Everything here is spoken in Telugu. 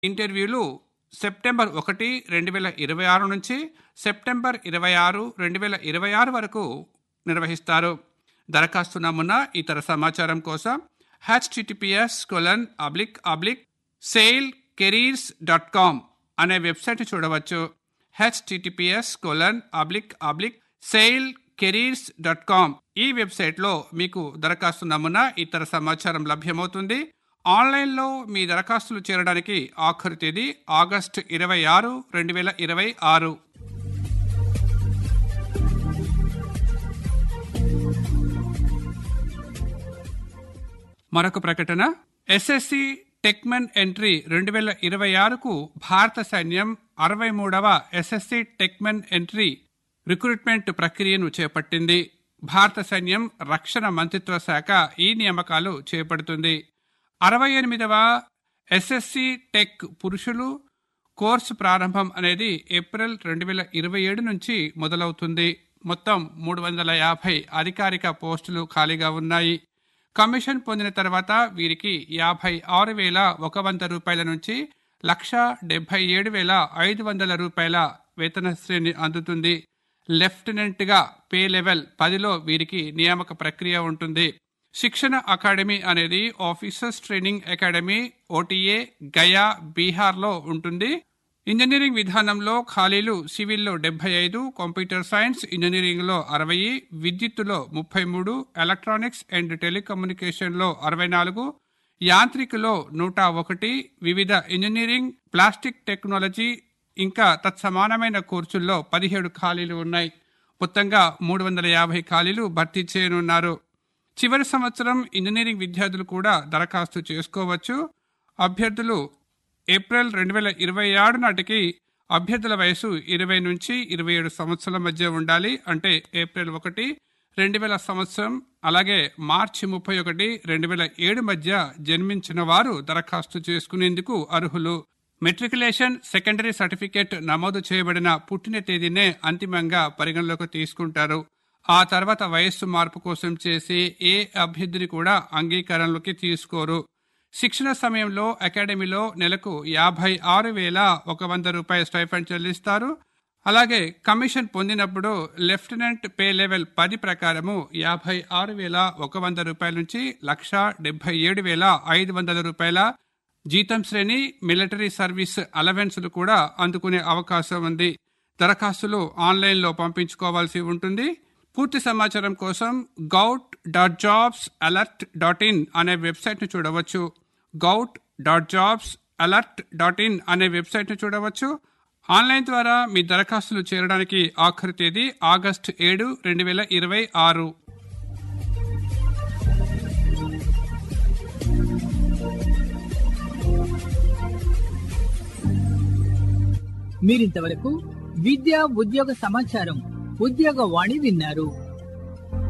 ఇంటర్వ్యూలు సెప్టెంబర్ ఒకటి రెండు వేల ఇరవై ఆరు నుంచి సెప్టెంబర్ ఇరవై ఆరు రెండు వేల ఇరవై ఆరు వరకు నిర్వహిస్తారు దరఖాస్తు నమూనా ఇతర సమాచారం కోసం HTTPS colon oblique oblique SAIL careers dot com అనే వెబ్సైట్ చూడవచ్చు HTTPS colon oblique oblique SAIL careers dot com ఈ వెబ్సైట్లో మీకు దరఖాస్తు నమూనా ఇతర సమాచారం లభ్యమవుతుంది ఆన్లైన్లో మీ దరఖాస్తులు చేరడానికి ఆఖరు తేదీ ఆగస్టు ఇరవై ఆరు రెండు వేల ఇరవై ఆరు మరొక ప్రకటన ఎస్ఎస్సి టెక్మెన్ ఎంట్రీ రెండు వేల ఇరవై ఆరుకు భారత సైన్యం అరవై మూడవ ఎస్ఎస్సి టెక్మెన్ ఎంట్రీ రిక్రూట్మెంట్ ప్రక్రియను చేపట్టింది భారత సైన్యం రక్షణ మంత్రిత్వ శాఖ ఈ నియామకాలు చేపడుతుంది అరవై ఎనిమిదవ ఎస్ఎస్సి టెక్ పురుషులు కోర్సు ప్రారంభం అనేది ఏప్రిల్ రెండు వేల ఇరవై ఏడు నుంచి మొదలవుతుంది మొత్తం మూడు వందల యాభై అధికారిక పోస్టులు ఖాళీగా ఉన్నాయి కమిషన్ పొందిన తర్వాత వీరికి యాభై ఆరు వేల ఒక వంద రూపాయల నుంచి లక్ష డెబ్బై ఏడు వేల ఐదు వందల రూపాయల వేతన శ్రేణి అందుతుంది లెఫ్టినెంట్గా పే లెవెల్ పదిలో వీరికి నియామక ప్రక్రియ ఉంటుంది శిక్షణ అకాడమీ అనేది officers training academy OTA Gaya బీహార్లో ఉంటుంది ఇంజనీరింగ్ విధానంలో ఖాళీలు సివిల్లో డెబ్బై ఐదు కంప్యూటర్ సైన్స్ ఇంజనీరింగ్లో అరవై విద్యుత్తులో ముప్పై మూడు ఎలక్ట్రానిక్స్ అండ్ టెలికమ్యూనికేషన్లో అరవై నాలుగు యాంత్రికలో నూట ఒకటి వివిధ ఇంజనీరింగ్ ప్లాస్టిక్ టెక్నాలజీ ఇంకా తత్సమానమైన కోర్సుల్లో పదిహేడు ఖాళీలు ఉన్నాయి మొత్తంగా మూడు వందల యాభై ఖాళీలు భర్తీ చేయనున్నారు చివరి సంవత్సరం ఇంజనీరింగ్ విద్యార్థులు కూడా దరఖాస్తు చేసుకోవచ్చు అభ్యర్థులు ఏప్రిల్ రెండు వేల ఇరవై ఆరు నాటికి అభ్యర్థుల వయసు ఇరవై నుంచి ఇరవై ఏడు సంవత్సరాల మధ్య ఉండాలి అంటే ఏప్రిల్ ఒకటి రెండు వేల సంవత్సరం అలాగే మార్చి ముప్పై ఒకటి రెండు వేల ఏడు మధ్య జన్మించిన వారు దరఖాస్తు చేసుకునేందుకు అర్హులు మెట్రికులేషన్ సెకండరీ సర్టిఫికేట్ నమోదు చేయబడిన పుట్టిన తేదీనే అంతిమంగా పరిగణలోకి తీసుకుంటారు ఆ తర్వాత వయస్సు మార్పు కోసం చేసే ఏ అభ్యర్థిని కూడా అంగీకారంలోకి తీసుకోరు శిక్షణ సమయంలో అకాడమీలో నెలకు యాభై ఆరు వేల ఒక వంద రూపాయల స్టైఫండ్ చెల్లిస్తారు అలాగే కమిషన్ పొందినప్పుడు లెఫ్టినెంట్ పే లెవెల్ పది ప్రకారము యాభై ఆరు వేల ఒక వంద రూపాయల నుంచి లక్ష డెబ్బై ఏడు వేల ఐదు వందల రూపాయల జీతం శ్రేణి మిలిటరీ సర్వీస్ అలవెన్స్లు కూడా అందుకునే అవకాశం ఉంది దరఖాస్తులు ఆన్లైన్లో పంపించుకోవాల్సి ఉంటుంది పూర్తి సమాచారం కోసం govt dot jobs alert dot in అనే వెబ్సైట్ను చూడవచ్చు govt dot jobs alert dot in అనే వెబ్సైట్ను చూడవచ్చు ఆన్లైన్ ద్వారా మీ దరఖాస్తులు చేరడానికి ఆఖరి తేదీ ఆగస్టు ఏడు రెండు వేల ఇరవై ఆరు మీరింతవరకు విద్యా ఉద్యోగ సమాచారం ఉద్యోగ వాణి విన్నారు